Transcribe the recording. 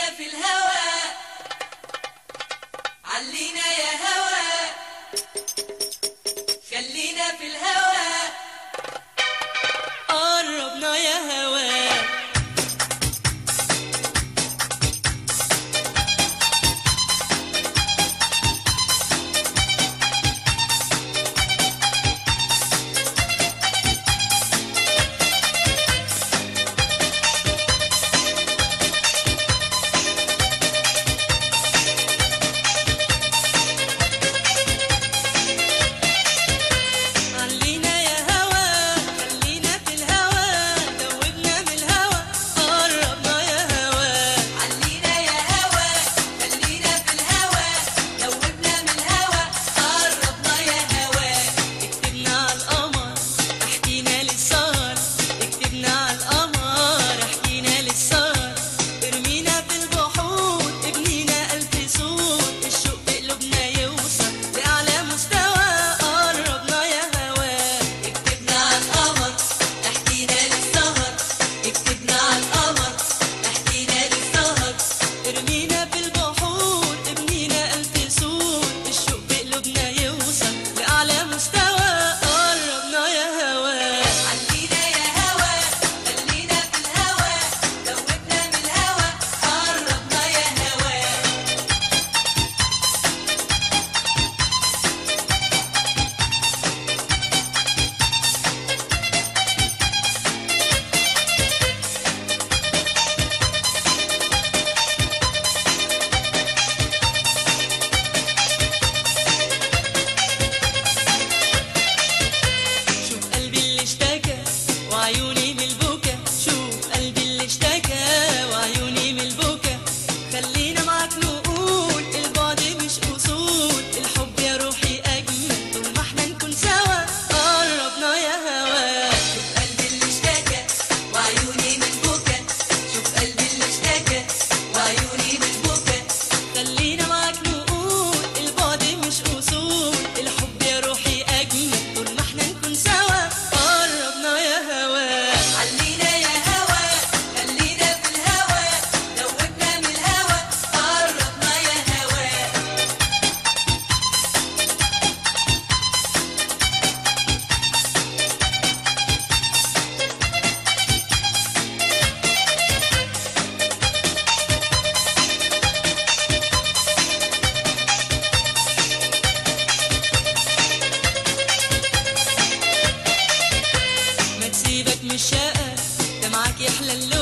خلينا في الهوى علينا يا هوى خلينا في الهوى قربنا يا هوا علينا يا هوا خلينا في الهوا دوبنا من الهوا قربنا يا هوا علينا يا هوى خلينا في الهوى دوبنا من الهوى قربنا يا هوى اكتبنا على القمر احكينا للسهر اكتبنا على القمر احكينا للسهر ارمينا في البحور ابنينا ألف صوت الشوق بقلوبنا يوصل لأعلى مستوى قربنا يا هوا اكتبنا على القمر احكينا للسهر اكتبنا على القمر احكينا للسهر ارمينا في البحور ابنينا ألف صوت الشوق بقلوبنا يوصل لأعلى مستوى قربنا يا هوا علينا يا هوى خلينا في الهوى دوبنا من الهوى قربنا يا هوى شوف قلبي اللي اشتكى وعيوني من البكا شوف قلبي اللي اشتكى وعيوني من البكا خلينا معاك نقول البعد مش اصول الحب يا روحي اجمل طول ما احنا نكون سوا قربنا يا هوا شوف قلبي اللي اشتكى وعيوني من بكى شوف قلبي اللي اشتكى وعيوني من بكى خلينا معاك نقول البعد مش اصول الحب يا روحي اجمل طول ما احنا نكون سوا قربنا يا هوا علينا يا هوى خلينا في الهوى دوبنا من الهوى قربنا يا هوى ما تسيبك من الشقة ده معاك يحلى اللقا